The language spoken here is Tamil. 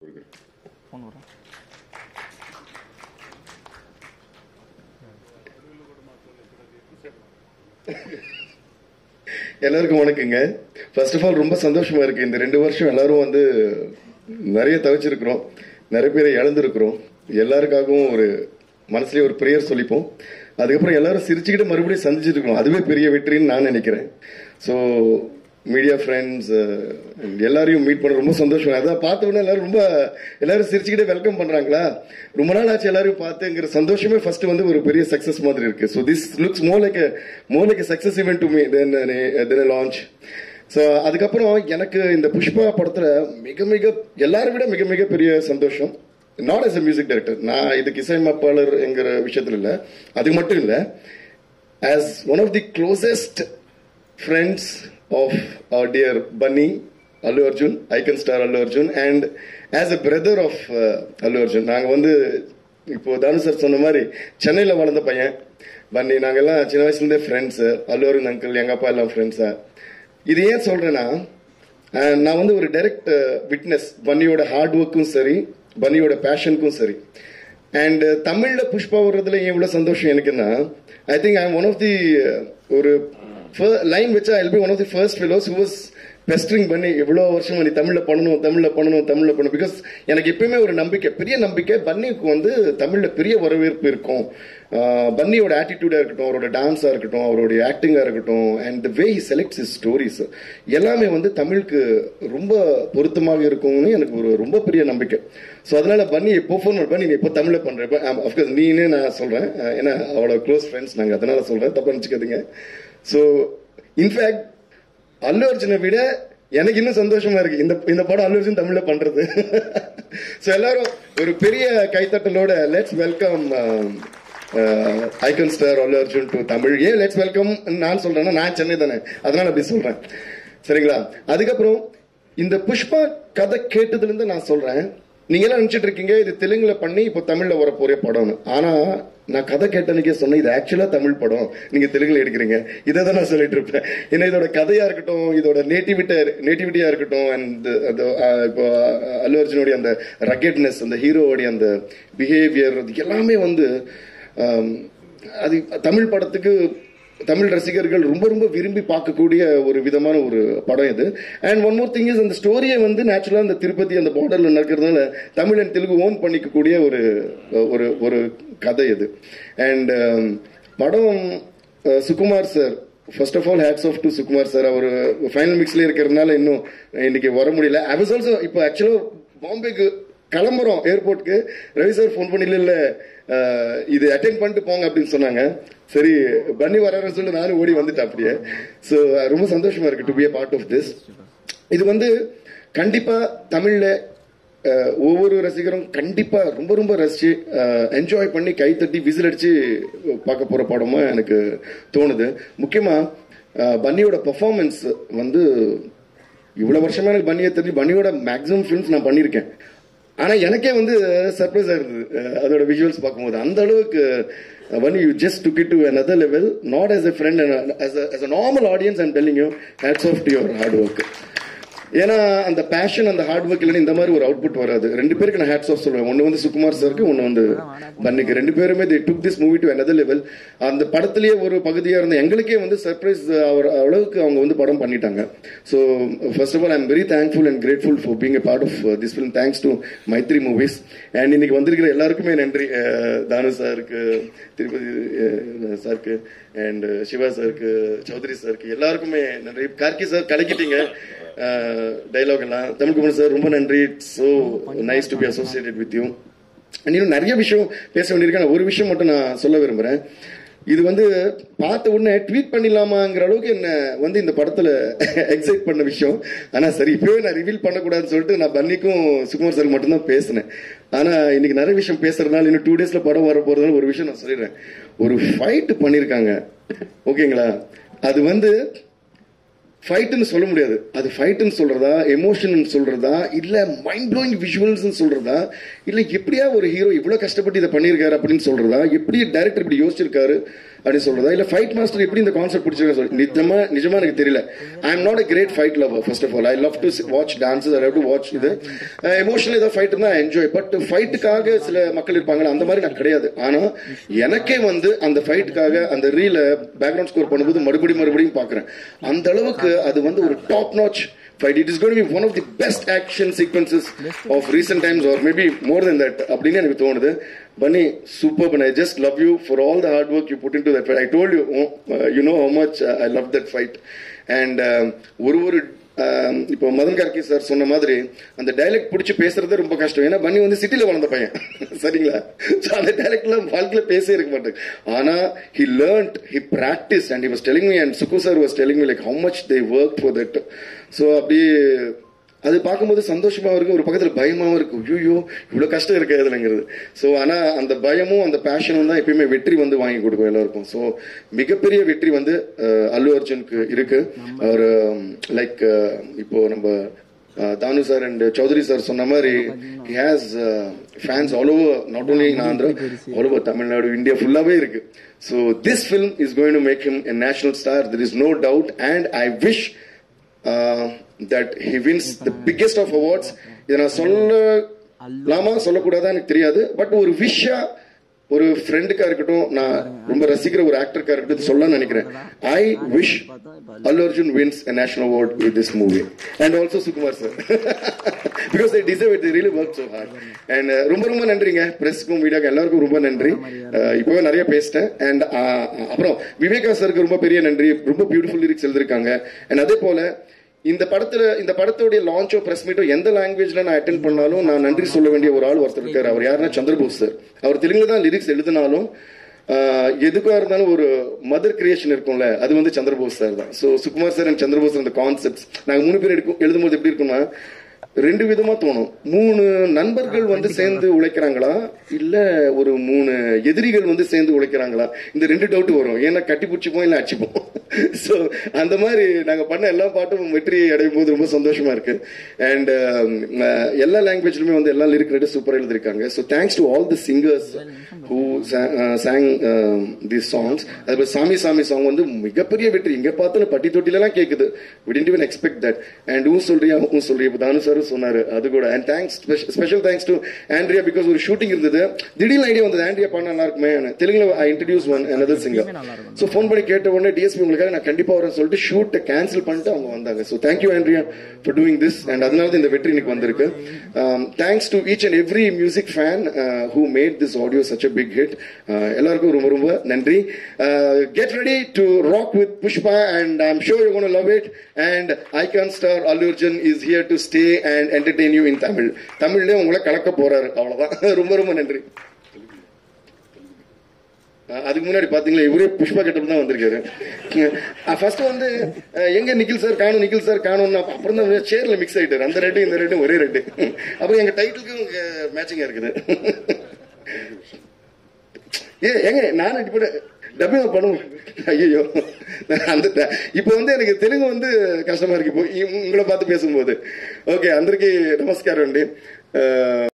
ஃபோன் வரும் எல்லாருக்கும் வணக்கங்க ஃபர்ஸ்ட் ஆஃப் ஆல் ரொம்ப சந்தோஷமா இருக்கு இந்த ரெண்டு வருஷம் எல்லாரும் வந்து நிறைய தவிச்சிருக்கிறோம் நிறைய பேரை இழந்திருக்கிறோம் எல்லாருக்காகவும் ஒரு மனசுலயே ஒரு ப்ரேயர் சொல்லிப்போம் அதுக்கப்புறம் எல்லாரும் சிரிச்சுக்கிட்டு மறுபடியும் சந்திச்சுட்டு இருக்கோம் அதுவே பெரிய வெற்றின்னு நான் நினைக்கிறேன் ஸோ மீடியா ஃப்ரெண்ட்ஸ் எல்லாரையும் மீட் பண்ண ரொம்ப சந்தோஷம் அதான் பார்த்த உடனே எல்லாரும் ரொம்ப எல்லாரும் சிரிச்சுக்கிட்டே வெல்கம் பண்றாங்களா ரொம்ப நாள் ஆச்சு எல்லாரையும் பார்த்துங்கிற சந்தோஷமே ஃபர்ஸ்ட் வந்து ஒரு பெரிய சக்சஸ் மாதிரி இருக்கு so this looks more like more like success event to me then then launch so அதுக்கப்புறம் எனக்கு இந்த புஷ்பா படத்துல மிக மிக எல்லாரை விட மிக மிக பெரிய சந்தோஷம் not as a music director நான் இதுக்கு இசையமைப்பாளர் என்கிற விஷயத்துல இல்லை அது மட்டும் இல்லை as one of the closest friends of our dear Bunny Allu Arjun icon star Allu Arjun and as a brother of Allu Arjun நாங்கள் வந்து இப்போ தானு சார் சொன்ன மாதிரி சென்னையில் வளர்ந்த பையன் பன்னி நாங்கெல்லாம் சின்ன வயசுலேருந்தே ஃப்ரெண்ட்ஸு அல்லு அருண் அங்கிள் எங்கள் அப்பா எல்லாம் ஃப்ரெண்ட்ஸா இது ஏன் சொல்கிறேன்னா அஹ், நான் வந்து ஒரு டைரக்ட் விட்னஸ் பன்னியோட ஹார்ட் ஒர்க்கும் சரி பன்னியோட பேஷனுக்கும் சரி அண்ட் தமிழ்ல புஷ்பா வர்றதுல ஏன் இவ்வளவு சந்தோஷம் எனக்குன்னா I think I one of the ஒரு லைன் வச்சா I'll be one of the first fellows who was pestering பண்ணி எவ்வளோ வருஷமா நீ தமிழ்ல பண்ணணும் தமிழ்ல பண்ணணும் தமிழ்ல பண்ணணும் பிகாஸ் எனக்கு எப்பயுமே ஒரு நம்பிக்கை பெரிய நம்பிக்கை பன்னிக்கு வந்து தமிழ்ல பெரிய வரவேற்பு இருக்கும் ஆஹ் பன்னியோட ஆட்டிடியூடா இருக்கட்டும் அவரோட டான்ஸா இருக்கட்டும் அவருடைய ஆக்டிங்கா இருக்கட்டும் and the way he selects is stories எல்லாமே வந்து தமிழுக்கு ரொம்ப பொருத்தமாக இருக்கும்னு எனக்கு ஒரு ரொம்ப பெரிய நம்பிக்கை ஸோ அதனால பன்னி எப்போ ஃபோன் பண்ணி நீ எப்போ தமிழ்ல பண்ற அஃப்கோர்ஸ் நீனே நான் சொல்றேன் அஹ் ஏன்னா அவளோட க்ளோஸ் ஃப்ரெண்ட்ஸ் நாங்கள் அதனால சொல்றேன் தப்பா நினச்சிக்காதீங்க ஸோ இன்ஃபேக்ட் அல்லு அர்ஜுனை விட எனக்கு இன்னும் சந்தோஷமா இருக்கு இந்த இந்த படம் அல்லு அர்ஜுன் தமிழ்ல பண்றது ஸோ எல்லாரும் ஒரு பெரிய கைத்தட்டலோட let's welcome icon star Allu Arjun to Tamil ஏன் லெட்ஸ் வெல்கம் நான் சொல்றேன்னா நான் சென்னை தானே அதனால அப்படி சொல்றேன் சரிங்களா அதுக்கப்புறம் இந்த புஷ்பா கதை கேட்டதுல இருந்து நான் சொல்றேன் நீங்க எல்லாம் நினைச்சிட்டு இருக்கீங்க இது தெலுங்குல பண்ணி இப்போ தமிழ்ல வர போற படம்னு ஆனா நான் கதை கேட்டனுக்கே சொன்னேன் இது ஆக்சுவலா தமிழ் படம் நீங்க தெலுங்குல எடுக்கிறீங்க இதை தான் நான் சொல்லிட்டு இருப்பேன் ஏன்னா இதோட கதையா இருக்கட்டும் இதோட நேட்டிவிட்டி நேட்டிவிட்டியா இருக்கட்டும் அண்ட் இப்போ அல்லு அர்ஜுனுடைய அந்த ரக்கெட்னஸ் அந்த ஹீரோவுடைய அந்த பிஹேவியர் எல்லாமே வந்து ஆம், அது தமிழ் படத்துக்கு தமிழ் ரசிகர்கள் ரொம்ப ரொம்ப விரும்பி பார்க்கக்கூடிய ஒரு விதமான ஒரு படம் இது and one more thing is அந்த ஸ்டோரியை வந்து நேச்சுரலா அந்த திருப்பதி அந்த பார்டர்ல நடக்கிறதுனால தமிழ் அண்ட் தெலுங்கு ஓன் பண்ணிக்கக்கூடிய ஒரு ஒரு ஒரு கதை இது அண்ட் படம் அஹ், Sukumar sir first of all hats off to Sukumar sir அவர் ஃபைனல் மிக்ஸ்ல இருக்கிறதுனால இன்னும் இன்னைக்கு வர முடியல ஐ வாஸ் ஆல்சோ இப்போ ஆக்சுவலாக பாம்பேக்கு கிளம்புறோம் ஏர்போர்ட்க்கு ரவி சார் ஃபோன் பண்ணி இல்ல அஹ், இது அட்டென்ட் பண்ணிட்டு போங்க அப்படின்னு சொன்னாங்க சரி பன்னி வராருன்னு சொல்லி நானும் ஓடி வந்துட்டேன் அப்படியே ஸோ ரொம்ப சந்தோஷமா இருக்கு to be a part of this இது வந்து கண்டிப்பா தமிழ்ல அஹ், ஒவ்வொரு ரசிகரும் கண்டிப்பா ரொம்ப ரொம்ப ரசிச்சு என்ஜாய் பண்ணி கை தட்டி விசில் அடிச்சு பார்க்க போற படமா எனக்கு தோணுது முக்கியமா அஹ், பன்னியோட பெர்ஃபார்மன்ஸ் வந்து இவ்வளவு வருஷமா எனக்கு பன்னியை தெரிஞ்சு பன்னியோட மேக்ஸிமம் ஃபிலிம்ஸ் நான் பண்ணியிருக்கேன் ஆனா எனக்கே வந்து சர்ப்ரைஸா இருந்தது அஹ் அதோட விஷுவல்ஸ் பார்க்கும்போது அந்த அளவுக்கு when you just took it to another level not as a friend and a- as a, as a normal audience i'm telling you hats off to your hard work ஏன்னா அந்த பேஷன் அந்த ஹார்ட் ஒர்க் இல்லைன்னு இந்த மாதிரி ஒரு அவுட்புட் வராது ரெண்டு பேருக்கு நான் ஹேட்ஸ் ஆஃப் சொல்லுவேன் ஒன்னு வந்து சுகுமார் சாருக்கு ஒன்னு வந்து பன்னிக்கு ரெண்டு பேருமே they took this movie to another level அந்த படத்திலேயே ஒரு பகுதியா இருந்த எங்களுக்கே வந்து சர்ப்ரைஸ் அவர் அளவுக்கு அவங்க வந்து படம் பண்ணிட்டாங்க so first of all I'm very thankful and grateful for being a part of this film thanks to Mythri movies and இன்னைக்கு வந்திருக்கிற எல்லாருக்குமே நன்றி அஹ், தானு சாருக்கு திருப்பதி அஹ், சாருக்கு அண்ட் சிவா சாருக்கு சௌத்ரி சாருக்கு எல்லாருக்குமே நன்றி கார்கி சார் கலக்கிட்டீங்க டைலாக் எல்லாம் தமிழ்குமரன் சார் ரொம்ப நன்றி so nice to be associated with you இன்னும் நிறைய விஷயம் பேச வேண்டியிருக்கு ஆனா ஒரு விஷயம் மட்டும் நான் சொல்ல விரும்புறேன் இது வந்து பார்த்த உடனே ட்வீட் பண்ணிடலாமாங்கிற அளவுக்கு என்ன வந்து இந்த படத்துல எக்ஸைட் பண்ண விஷயம் ஆனா சரி இப்பவே நான் ரிவீல் பண்ணக்கூடாதுன்னு சொல்லிட்டு நான் பன்னிக்கும் சுகுமார் சார் மட்டும்தான் பேசினேன் ஆனா இன்னைக்கு நிறைய விஷயம் பேசுறதுனால இன்னும் டூ டேஸ்ல படம் வர போறதுனால ஒரு விஷயம் நான் சொல்லிடுறேன் ஒரு ஃபைட் பண்ணிருக்காங்க ஓகேங்களா அது வந்து ஃபைட்டுன்னு சொல்ல முடியாது அது ஃபைட்டுன்னு சொல்றதா எமோஷன் சொல்றதா இல்ல மைண்ட் ப்ளோயிங் விஷுவல்ஸ் சொல்றதா இல்ல எப்படியா ஒரு ஹீரோ இவ்வளவு கஷ்டப்பட்டு இதை பண்ணியிருக்காரு அப்படின்னு சொல்றதா எப்படி டைரக்டர் இப்படி யோசிச்சிருக்காரு அப்படின்னு சொல்றதா இல்ல ஃபைட் மாஸ்டர் எப்படி இந்த கான்செப்ட் பிடிச்சிருக்க சொல்லி நிஜமா நிஜமா எனக்கு தெரியல I am not a great fight lover first of all I love to watch dances I love to watch இது எமோஷனல் ஏதாவது ஃபைட் இருந்தா என்ஜாய் பட் ஃபைட்டுக்காக சில மக்கள் இருப்பாங்களா அந்த மாதிரி நான் கிடையாது ஆனா எனக்கே வந்து அந்த ஃபைட்டுக்காக அந்த ரீல பேக்ரவுண்ட் ஸ்கோர் பண்ணும்போது மறுபடியும் மறுபடியும் பாக்குறேன் அந்த அளவுக்கு அது வந்து ஒரு top notch fight. It is going to be one of the best action sequences of recent times, or maybe more than that. அப்படின்னு எனக்கு தோணுது Bunny super fun I just love you for all the hard work you put in to that fight I told you you know how much I love that fight and ஒரு ஒரு um, இப்போ மதன் கார்கி சார் சொன்ன மாதிரி அந்த டைலக்ட் பிடிச்சி பேசுறது ரொம்ப கஷ்டம் ஏன்னா பன்னி வந்து சிட்டில வளர்ந்த பையன் சரிங்களா ஸோ அந்த டைலக்ட்ல வாழ்க்கையில பேசவே இருக்க மாட்டேன் ஆனா he learned he practice and he was telling me and Suku sir was telling me like how much they work for that so அப்படியே அது பார்க்கும்போது சந்தோஷமா இருக்கு ஒரு பக்கத்துல பயமாவும் இருக்கு ஐயோ இவ்வளவு கஷ்டம் இருக்கு இதுலங்கிறது ஸோ ஆனா அந்த பயமும் அந்த பேஷனும் தான் எப்பயுமே வெற்றி வந்து வாங்கி கொடுக்கும் எல்லாருக்கும் ஸோ மிகப்பெரிய வெற்றி வந்து அஹ், அல்லு அர்ஜுனுக்கு இருக்கு அவர் லைக் இப்போ நம்ம அஹ், தானு சார் அண்ட் சௌத்ரி சார் சொன்ன மாதிரி he has fans all over not only in Andhra all over Tamil Nadu India ஃபுல்லாவே இருக்கு so this film is going to make him a national star there is no doubt and I wish that he wins the biggest of awards இதை நான் சொல்லலாமா சொல்லக்கூடாதா எனக்கு தெரியாது பட் ஒரு விஷா ஒரு ஃப்ரெண்டுக்கா இருக்கட்டும் நான் ரொம்ப ரசிக்கிற ஒரு ஆக்டருக்கா இருக்கட்டும் சொல்லலாம்னு நினைக்கிறேன் I wish Allu Arjun wins a national award with this movie and also Sukumar sir because they deserve it they really worked so hard and uh, ரொம்ப ரொம்ப நன்றிங்க பிரஸ்க்கும் மீடியாக்கு எல்லாருக்கும் ரொம்ப நன்றி Uh, இப்பவே நிறைய பேசிட்டேன் அண்ட் அப்புறம் விவேகா சாருக்கு ரொம்ப பெரிய நன்றி ரொம்ப பியூட்டிஃபுல் லிரிக்ஸ் எழுதிருக்காங்க அண்ட் அதே போல இந்த படத்துல இந்த படத்தோடைய லான்ச்சோ பிரஸ் மீட்டோ எந்த லாங்குவேஜ்ல நான் அட்டென்ட் பண்ணாலும் நான் நன்றி சொல்ல வேண்டிய ஒரு ஆள் ஒருத்தர் இருக்காரு அவர் யாருன்னா சந்திரபோஸ் சார் அவர் தெலுங்குல தான் லிரிக்ஸ் எழுதினாலும் ஆஹ், எதுக்கா இருந்தாலும் ஒரு மதர் கிரியேஷன் இருக்கும்ல அது வந்து சந்திரபோஸ் சார் தான் so Sukumar sir and Chandrabose அந்த கான்செப்ட்ஸ் நாங்க மூணு பேர் எடுக்கும் எழுதும்போது எப்படி இருக்கும்னா ரெண்டு விதமா தோணும் மூணு நண்பர்கள் வந்து சேர்ந்து உழைக்கிறாங்களா இல்ல ஒரு மூணு எதிரிகள் வந்து சேர்ந்து உழைக்கிறாங்களா இந்த ரெண்டு டவுட் வரும் ஏன்னா கட்டி பிடிச்சிப்போம் இல்ல அடிச்சுப்போம் சோ அந்த மாதிரி நாங்க பண்ண எல்லா பாட்டும் வெற்றி அடையும் போது ரொம்ப சந்தோஷமா இருக்கு அண்ட் எல்லா லாங்குவேஜ்லயுமே வந்து எல்லா லிரிக் சூப்பரா எழுதிருக்காங்க so thanks to all the singers who sung the songs அதுபோல சாமி சாமி சாங் வந்து மிகப்பெரிய வெற்றி இங்க பார்த்தாலும் பட்டி தொட்டில எல்லாம் கேக்குது we didn't even expect that and ஊ சொல்றியா ஊ சொல்றியா இப்போ தானு சார் சொன்னாரு அது கூட and thanks special thanks to Andrea because ஒரு ஷூட்டிங் இருந்தது திடீர்னு ஐடியா வந்தது ஆண்ட்ரியா பாட நல்லா இருக்குமே தெலுங்குல I introduce one another singer so phone பண்ணி கேட்ட உடனே டிஎஸ்பி உங்களுக்காக நான் கண்டிப்பா வரேன் சொல்லிட்டு ஷூட்டை கேன்சல் பண்ணிட்டு அவங்க வந்தாங்க so thank you Andrea for doing this and அதனால தான் இந்த வெற்றி இன்னைக்கு வந்திருக்கு thanks to each and every music fan who made this audio such a big hit எல்லாருக்கும் ரொம்ப ரொம்ப நன்றி get ready to rock with Pushpa and I am sure you gonna love it and icon star Allu Arjun is here to stay and entertain you in Tamil தமிழ்லயே உங்களை கலக்க போறாரு அவ்வளவுதான் ரொம்ப ரொம்ப நன்றி அஹ் அதுக்கு முன்னாடி பாத்தீங்களா இவரே புஷ்பா கெட்டப் தான் வந்திருக்காரு ஃபர்ஸ்ட் வந்து அஹ் எங்க நிக்கில் சார் காணும் நிக்கில் சார் காணும் அப்புறம் தான் சேர்ல மிக்ஸ் ஆயிட்டாரு அந்த ரெட்டு இந்த ரெட்டு ஒரே ரெட்டு அப்புறம் எங்க டைட்டிலுக்கும் மேட்சிங்கா இருக்குது ஏ எங்க நான் இப்ப டப்பிங் பண்ணுவோம் ஐயோ அந்த இப்போ வந்து எனக்கு தெலுங்கு வந்து கஷ்டமா இருக்கு இப்போ உங்களை பார்த்து பேசும்போது ஓகே అందరికీ నమస్కారం అండి